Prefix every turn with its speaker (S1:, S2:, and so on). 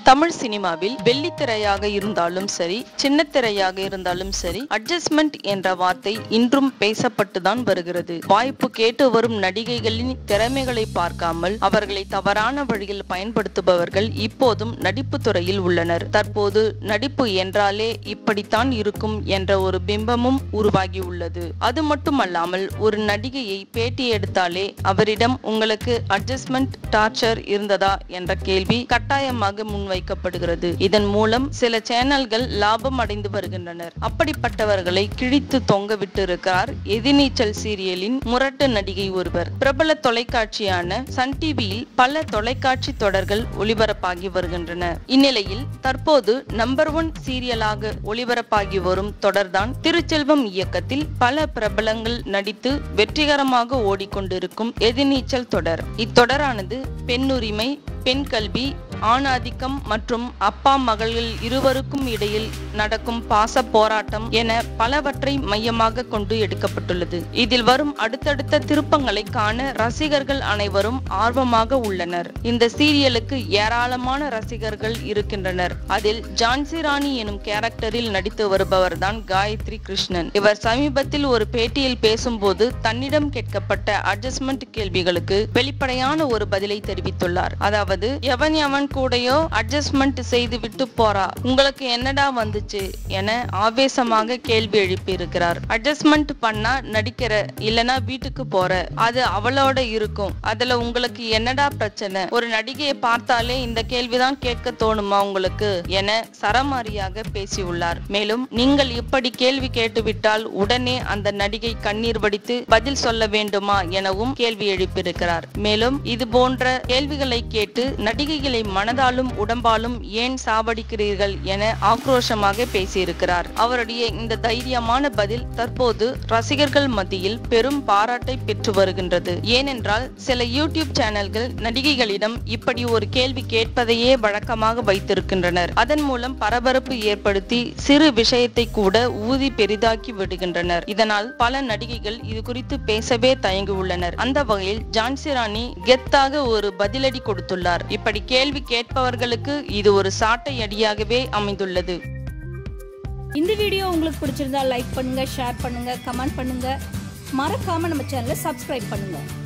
S1: தமிழ் சினிமாவில் வெள்ளித்திரையாக இருந்தாலும் சரி சின்ன திரையாக இருந்தாலும் சரி அட்ஜஸ்ட்மெண்ட் என்ற வார்த்தை இன்றும் பேசப்பட்டுதான் வருகிறது வாய்ப்பு கேட்டு வரும் நடிகைகளின் திறமைகளை பார்க்காமல் அவர்களை தவறான வழியில் பயன்படுத்துபவர்கள் இப்போதும் நடிப்பு துறையில் உள்ளனர் தற்போது நடிப்பு என்றாலே இப்படித்தான் இருக்கும் என்ற ஒரு பிம்பமும் உருவாகி உள்ளது அது மட்டுமல்லாமல் ஒரு நடிகையை பேட்டி எடுத்தாலே அவரிடம் உங்களுக்கு அட்ஜஸ்ட்மெண்ட் டார்ச்சர் இருந்ததா என்ற கேள்வி கட்டாயமாக முன்வைக்கப்படுகிறது இதன் மூலம் சில சேனல்கள் லாபம் அடைந்து வருகின்றனர் அப்படிப்பட்டவர்களை கிழித்து தொங்க விட்டு இருக்கிறார் எதிர்நீச்சல் சீரியலின் முரட்டு நடிகை ஒருவர் பிரபல தொலைக்காட்சியான சன் டிவியில் பல தொலைக்காட்சி தொடர்கள் ஒளிபரப்பாகி வருகின்றன இந்நிலையில் தற்போது நம்பர் ஒன் சீரியலாக ஒளிபரப்பாகி வரும் தொடர்தான் திருச்செல்வம் இயக்கத்தில் பல பிரபலங்கள் நடித்து வெற்றிகரமாக ஓடிக்கொண்டிருக்கும் எதிர்நீச்சல் தொடர் இத்தொடரானது பெண்ணுரிமை பெண் கல்வி ஆண் ஆதிக்கம் மற்றும் அப்பா மகள்கள் இருவருக்கும் இடையில் நடக்கும் பாச போராட்டம் என பலவற்றை மையமாக கொண்டு எடுக்கப்பட்டுள்ளது இதில் வரும் அடுத்தடுத்த திருப்பங்களை காண ரசிகர்கள் அனைவரும் ஆர்வமாக உள்ளனர் இந்த சீரியலுக்கு ஏராளமான ரசிகர்கள் இருக்கின்றனர் அதில் ஜான்சி ராணி எனும் கேரக்டரில் நடித்து வருபவர்தான் காயத்ரி கிருஷ்ணன் இவர் சமீபத்தில் ஒரு பேட்டியில் பேசும்போது தன்னிடம் கேட்கப்பட்ட அட்ஜஸ்ட்மெண்ட் கேள்விகளுக்கு வெளிப்படையான ஒரு பதிலை தெரிவித்துள்ளார் அதாவது எவன் எவன் கூடயோ அட்ஜஸ்ட்மெண்ட் செய்து விட்டு போறா உங்களுக்கு என்னடா வந்துச்சு என ஆவேசமாக கேள்வி எழுப்பி இருக்கிறார் அட்ஜஸ்ட்மெண்ட் பண்ணா நடிக்கிற இல்லனா வீட்டுக்கு போற அது அவளோட இருக்கும் அதுல உங்களுக்கு என்னடா பிரச்சனை ஒரு நடிகையை பார்த்தாலே இந்த கேள்விதான் கேட்க தோணுமா உங்களுக்கு என சரமாரியாக பேசியுள்ளார் மேலும் நீங்கள் இப்படி கேள்வி கேட்டுவிட்டால் உடனே அந்த நடிகை கண்ணீர் வடித்து பதில் சொல்ல வேண்டுமா எனவும் கேள்வி எழுப்பியிருக்கிறார் மேலும் இது போன்ற கேள்விகளை கேட்டு நடிகைகளை மனதாலும் உடம்பாலும் ஏன் சாவடிக்கிறீர்கள் என ஆக்ரோஷமாக பேசியிருக்கிறார் அவருடைய இந்த தைரியமான பதில் தற்போது ரசிகர்கள் மத்தியில் பெரும் பாராட்டை பெற்று வருகின்றது ஏனென்றால் சில யூடியூப் சேனல்கள் நடிகைகளிடம் இப்படி ஒரு கேள்வி கேட்பதையே வழக்கமாக வைத்திருக்கின்றனர் அதன் மூலம் பரபரப்பு ஏற்படுத்தி சிறு விஷயத்தை கூட ஊதி பெரிதாக்கி விடுகின்றனர் இதனால் பல நடிகைகள் இது குறித்து பேசவே தயங்கியுள்ளனர் அந்த வகையில் ஜான்சி ராணி கெத்தாக ஒரு பதிலடி கொடுத்துள்ளார் இப்படி கேள்வி கேட்பவர்களுக்கு இது ஒரு சாட்டை அடியாகவே அமைந்துள்ளது
S2: இந்த வீடியோ உங்களுக்கு பிடிச்சிருந்தா லைக் பண்ணுங்க ஷேர் பண்ணுங்க கமெண்ட் பண்ணுங்க மறக்காம நம்ம சேனலை சப்ஸ்கிரைப் பண்ணுங்க